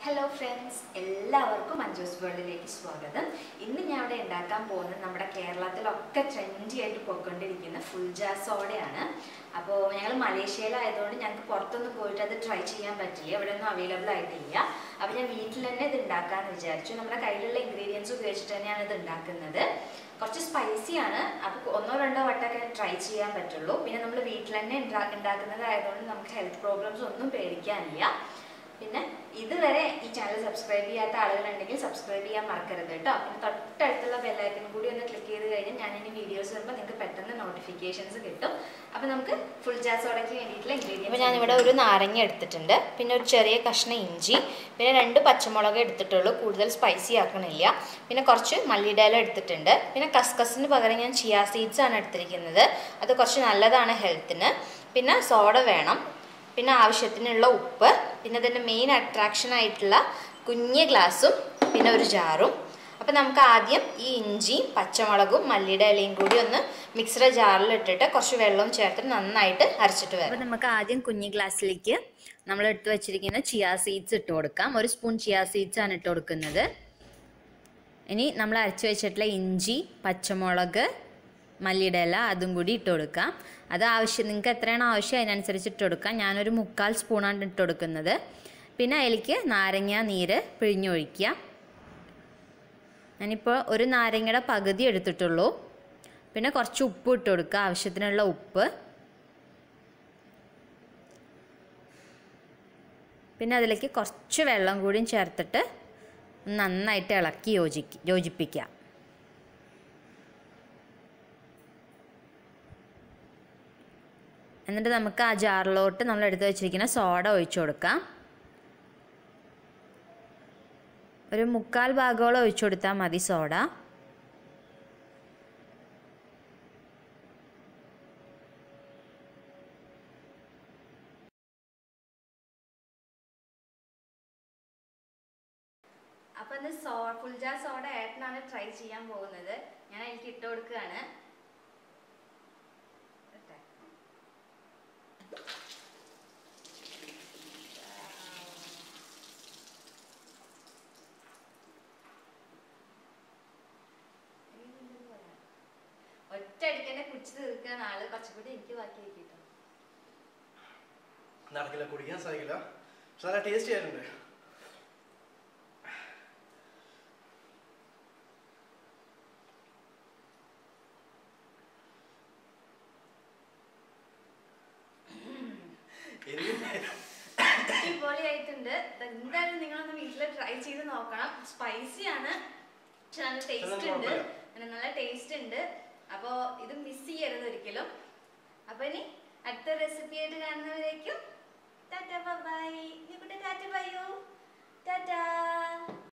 Hello friends എല്ലാവർക്കും മഞ്ജൂസ് വേൾഡിലേക്ക് സ്വാഗതം ഇന്ന് ഞാൻ ഇവിടെ ഉണ്ടാക്കാൻ പോകുന്നത് നമ്മുടെ കേരളത്തിലൊക്കെ ട്രെൻഡി ആയിട്ട് പോയിക്കൊണ്ടിരിക്കുന്ന ഫുൾ ജാസ് സോഡയാണ് അപ്പോൾ ഞങ്ങൾ മലേഷ്യയിലായതുകൊണ്ട് ഞങ്ങൾക്ക് പുറത്തൊന്നും പോയിട്ട് അത് ട്രൈ ചെയ്യാൻ പറ്റില്ല ഇവിടെ ഒന്നും അവൈലബിൾ ആയിട്ടില്ല അപ്പോൾ ഞാൻ വീട്ടിൽ തന്നെ ഇത് ഉണ്ടാക്കാമെന്ന് വിചാരിച്ചു നമ്മുടെ കയ്യിലുള്ള ഇൻഗ്രീഡിയൻസ് ഉപയോഗിച്ചിട്ട് തന്നെയാണ് ഇത് ഉണ്ടാക്കുന്നത് കുറച്ച് സ്പൈസിയാണ് അപ്പോൾ ഒന്നോ രണ്ടോ വട്ടമൊക്കെ ട്രൈ ചെയ്യാൻ പറ്റുള്ളൂ പിന്നെ നമ്മൾ വീട്ടിൽ തന്നെ ഉണ്ടാ- ഉണ്ടാക്കുന്നതായതുകൊണ്ട് നമുക്ക് ഹെൽത്ത് പ്രോബ്ലംസ് ഒന്നും പേടിക്കാനില്ല പിന്നെ ഇതുവരെ ഈ ചാനൽ സബ്സ്ക്രൈബ് ചെയ്യാത്ത ആളുകളുണ്ടെങ്കിൽ സബ്സ്ക്രൈബ് ചെയ്യാൻ മറക്കരുത് കേട്ടോ പിന്നെ തൊട്ടടുത്തുള്ള ബെല്ലൈക്കൻ കൂടി ഒന്ന് ക്ലിക്ക് ചെയ്ത് കഴിഞ്ഞാൽ ഞാൻ ഇനി വീഡിയോസ് വരുമ്പോൾ നിങ്ങൾക്ക് പെട്ടെന്ന് നോട്ടിഫിക്കേഷൻസ് കിട്ടും അപ്പോൾ നമുക്ക് ഫുൾ ജാസോടയ്ക്ക് വേണ്ടിയിട്ടുള്ള അപ്പോൾ ഇൻഗ്രീഡിയൻസ് ഞാനിവിടെ ഒരു നാരങ്ങ എടുത്തിട്ടുണ്ട് പിന്നെ ഒരു ചെറിയ കഷ്ണം ഇഞ്ചി പിന്നെ രണ്ട് പച്ചമുളക് എടുത്തിട്ടുള്ളൂ കൂടുതൽ സ്പൈസി ആക്കണില്ല പിന്നെ കുറച്ച് മല്ലിയില എടുത്തിട്ടുണ്ട് പിന്നെ കസ്കസിന് പകരം ഞാൻ ചിയാ സീഡ്സ് ആണ് എടുത്തിരിക്കുന്നത് അത് കുറച്ച് നല്ലതാണ് ഹെൽത്തിന് പിന്നെ സോഡ വേണം പിന്നെ ആവശ്യത്തിനുള്ള ഉപ്പ് പിന്നെ അതിൻ്റെ മെയിൻ അട്രാക്ഷൻ ആയിട്ടുള്ള കുഞ്ഞ് ഗ്ലാസും പിന്നെ ഒരു ജാറും അപ്പം നമുക്ക് ആദ്യം ഈ ഇഞ്ചിയും പച്ചമുളകും മല്ലിയുടെ ഇലയും കൂടി ഒന്ന് മിക്സർ ജാറിൽ ഇട്ടിട്ട് കുറച്ച് വെള്ളവും ചേർത്ത് നന്നായിട്ട് അരച്ചിട്ട് വരാം അപ്പോൾ നമുക്ക് ആദ്യം കുഞ്ഞി ഗ്ലാസ്സിലേക്ക് നമ്മൾ എടുത്തു വെച്ചിരിക്കുന്ന ചിയാ സീഡ്സ് ഇട്ട് കൊടുക്കാം ഒരു സ്പൂൺ ചിയാ സീഡ്സ് ആണ് ഇട്ട് കൊടുക്കുന്നത് ഇനി നമ്മൾ അരച്ച് വെച്ചിട്ടുള്ള ഇഞ്ചി പച്ചമുളക് മല്ലിയുടെ ഇല അതും കൂടി ഇട്ട് കൊടുക്കാം അത് ആവശ്യം നിങ്ങൾക്ക് എത്രയാണോ ആവശ്യം അതിനനുസരിച്ച് ഇട്ട് കൊടുക്കാം ഞാനൊരു മുക്കാൽ സ്പൂണാണ് ഇട്ട് കൊടുക്കുന്നത് പിന്നെ അതിലേക്ക് നാരങ്ങ നീര് പിഴിഞ്ഞൊഴിക്കുക ഞാനിപ്പോൾ ഒരു നാരങ്ങയുടെ പകുതി എടുത്തിട്ടുള്ളൂ പിന്നെ കുറച്ച് ഉപ്പ് ഇട്ട് കൊടുക്കുക ആവശ്യത്തിനുള്ള ഉപ്പ് പിന്നെ അതിലേക്ക് കുറച്ച് വെള്ളം കൂടിയും ചേർത്തിട്ട് നന്നായിട്ട് ഇളക്കി യോജിക്ക് യോജിപ്പിക്കുക എന്നിട്ട് നമുക്ക് ആ ജാറിലോട്ട് നമ്മൾ എടുത്ത് വെച്ചിരിക്കുന്ന സോഡ ഒഴിച്ചു കൊടുക്കാം ഒരു മുക്കാൽ ഭാഗത്തോളം ഒഴിച്ചു കൊടുത്താൽ മതി സോഡ അപ്പൊ ഇന്ന് സോ ഫുൾജാ സോഡ ഏട്ടനാണ് ട്രൈ ചെയ്യാൻ പോകുന്നത് ഞാൻ എനിക്ക് ഇട്ട് കൊടുക്കുകയാണ് ഇട്ടെ. ഒറ്റയടിക്ക് തന്നെ കുടിച്ച് തീർക്കാൻ ആള് കുറച്ചുകൂടി എനിക്ക് ബാക്കി വെക്കിട്ടോ നടക്കില്ല കുടിക്കാൻ സാധിക്കില്ല പക്ഷെ നല്ല ടേസ്റ്റ് ചെയ്യാറുണ്ട് എനിക്ക് അടിപൊളിയായിട്ടുണ്ട് എന്തായാലും നിങ്ങളൊന്ന് വീട്ടിൽ ട്രൈ ചെയ്ത് നോക്കണം സ്പൈസി ആണ് പക്ഷെ നല്ല ടേസ്റ്റ് ഉണ്ട് കുഴപ്പമില്ല. പിന്നെ നല്ല ടേസ്റ്റ് ഉണ്ട് അപ്പോ ഇത് മിസ് ചെയ്യരുത് ഒരിക്കലും അപ്പൊ ഇനി അടുത്ത റെസിപ്പി ആയിട്ട് കാണുന്നവരേക്കും ടാറ്റ ബൈ നീ ടാറ്റ ബൈയോ ടാറ്റ